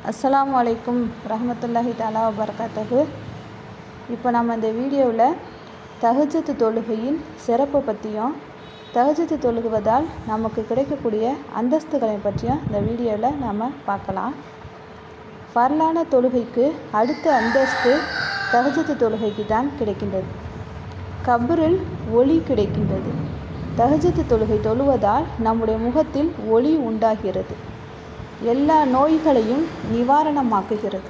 அஸ்ஸலாமு அலைக்கும் ரஹமத்துல்லாஹி தாலா வபரகாத்தகு இப்போ நம்ம இந்த வீடியோவில் தஹஜத்து தொழுகையின் சிறப்பை பற்றியும் தஹஜத்து தொழுகுவதால் நமக்கு கிடைக்கக்கூடிய அந்தஸ்துகளை பற்றியும் இந்த வீடியோவில் நாம் பார்க்கலாம் ஃபர்லான தொழுகைக்கு அடுத்த அந்தஸ்து தஹஜத்து தொழுகைக்கு தான் கிடைக்கின்றது கபரில் ஒளி கிடைக்கின்றது தஹஜத்து தொழுகை தொழுவதால் நம்முடைய முகத்தில் ஒளி உண்டாகிறது எல்லா நோய்களையும் நிவாரணமாக்குகிறது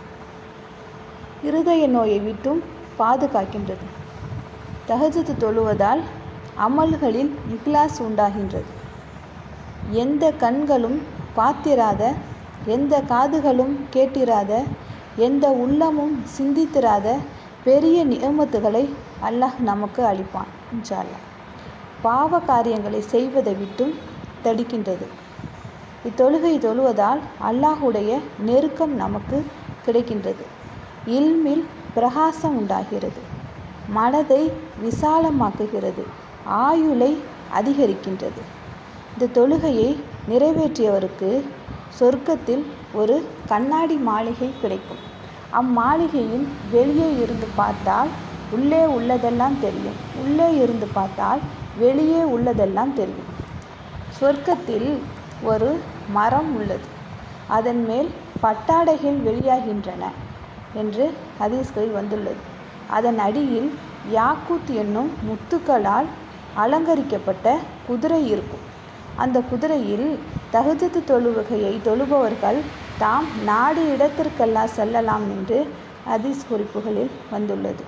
இருதய நோயை விட்டும் பாதுகாக்கின்றது தஹஜத்து தொழுவதால் அமல்களில் இக்லாஸ் உண்டாகின்றது எந்த கண்களும் பார்த்திராத எந்த காதுகளும் கேட்டிராத எந்த உள்ளமும் சிந்தித்திராத பெரிய நியமத்துகளை அல்லாஹ் நமக்கு அளிப்பான் இன்ஷால்லா பாவ காரியங்களை செய்வதை விட்டும் தடுக்கின்றது இத்தொழுகை தொழுவதால் அல்லாஹுடைய நெருக்கம் நமக்கு கிடைக்கின்றது இல்மில் பிரகாசம் உண்டாகிறது மனதை விசாலமாக்குகிறது ஆயுளை அதிகரிக்கின்றது இந்த தொழுகையை நிறைவேற்றியவருக்கு சொர்க்கத்தில் ஒரு கண்ணாடி மாளிகை கிடைக்கும் அம்மாளிகையின் வெளியே இருந்து பார்த்தால் உள்ளே உள்ளதெல்லாம் தெரியும் உள்ளே இருந்து பார்த்தால் வெளியே உள்ளதெல்லாம் தெரியும் சொர்க்கத்தில் ஒரு மரம் உள்ளது அதன் மேல் பட்டாடைகள் வெளியாகின்றன என்று ஹதீஸ்களில் வந்துள்ளது அதன் அடியில் யாக்கூத் என்னும் முத்துக்களால் அலங்கரிக்கப்பட்ட குதிரை இருக்கும் அந்த குதிரையில் தகுஜத்து தொழுவகையை தொழுபவர்கள் தாம் நாடு இடத்திற்கெல்லாம் செல்லலாம் என்று ஹதீஸ் குறிப்புகளில் வந்துள்ளது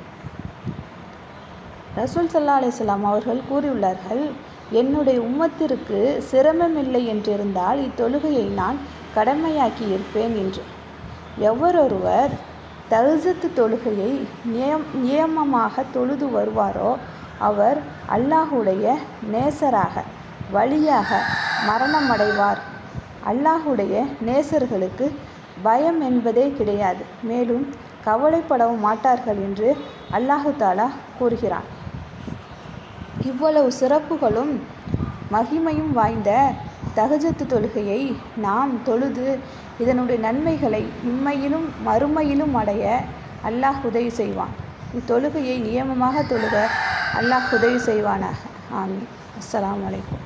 ரசூல் சல்லா அலிஸ்லாம் அவர்கள் கூறியுள்ளார்கள் என்னுடைய உம்மத்திற்கு சிரமமில்லை என்றிருந்தால் இத்தொழுகையை நான் கடமையாக்கி இருப்பேன் என்று எவரொருவர் தகுஜத்து தொழுகையை நியம் நியமமாக தொழுது வருவாரோ அவர் அல்லாஹுடைய நேசராக வழியாக மரணமடைவார் அல்லாஹுடைய நேசர்களுக்கு பயம் என்பதே கிடையாது மேலும் கவலைப்படவும் மாட்டார்கள் என்று அல்லாஹு தாலா கூறுகிறான் இவ்வளவு சிறப்புகளும் மகிமையும் வாய்ந்த தகஜத்து தொழுகையை நாம் தொழுது இதனுடைய நன்மைகளை இம்மையிலும் மறுமையிலும் அடைய அல்லாஹ் உதவி செய்வான் இத்தொழுகையை நியமமாக தொழுக அல்லாஹ் உதவி செய்வானாக ஆமீன் அஸ்ஸலாமு அலைக்கும்